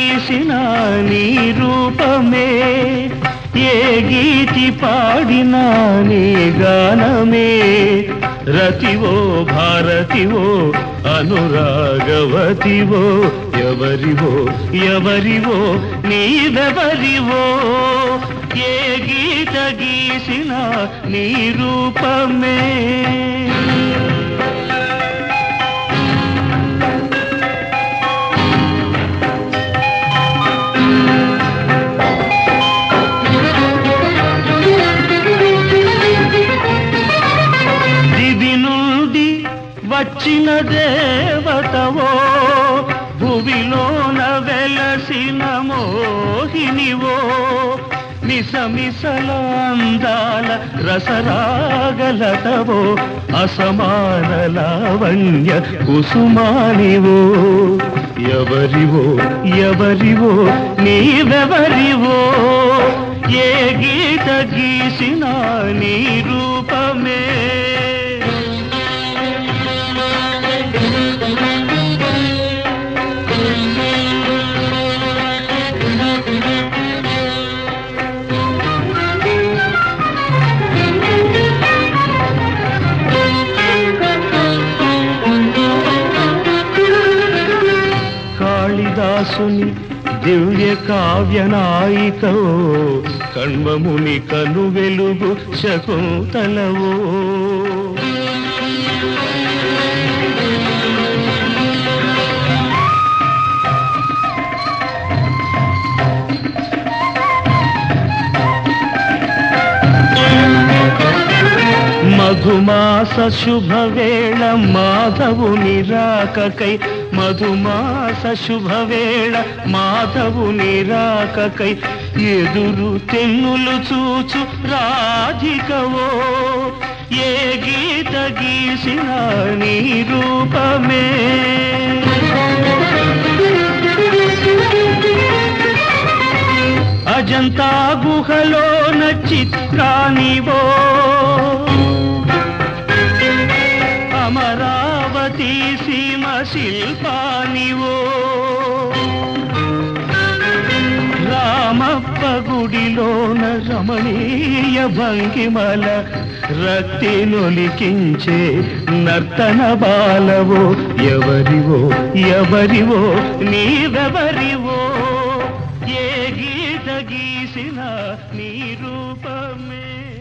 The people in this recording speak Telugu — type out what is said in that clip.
గీసిన నీ రూపమే ఏ గీతి పాడినా నీ గానమే రతివో భారతివో అనురాగవతివో ఎవరివో ఎవరివో నీవెవరివో ఏ గీత గీసిన నీ రూపమే దివి నుండి వచ్చిన దేవతవో భువిలోన వెలసిన మోహినివో మిసమిసల అందాల రసరాగలతవో అసమాన లావణ్య కుసుమానివో ఎవరివో ఎవరివో నీవెవరివో ఏ గీత గీసిన నీ రూపమే కాళిదాసుని దివ్య కావ్య నాయికో కణ్వముని కను వెలుగు శకుంతలవో మధుమాస శుభవేళ మాధవుని రాకకై మధుమాస శుభవేళ మాధవుని రాకకై ఎదురు తెన్నులు చూచు రాధికవో ఏ గీత గీసిన నీ రూపమే అజంతా గుహలోన చిత్రానివో అమరావతి సీమ శిల్పానివో రామప్ప గుడిలోన రమణీయ భంగిమల రక్తి నొలికించే నర్తన బాలవో ఎవరివో ఎవరివో నీవెవరివో ఏ గీత గీసిన నీ రూపమే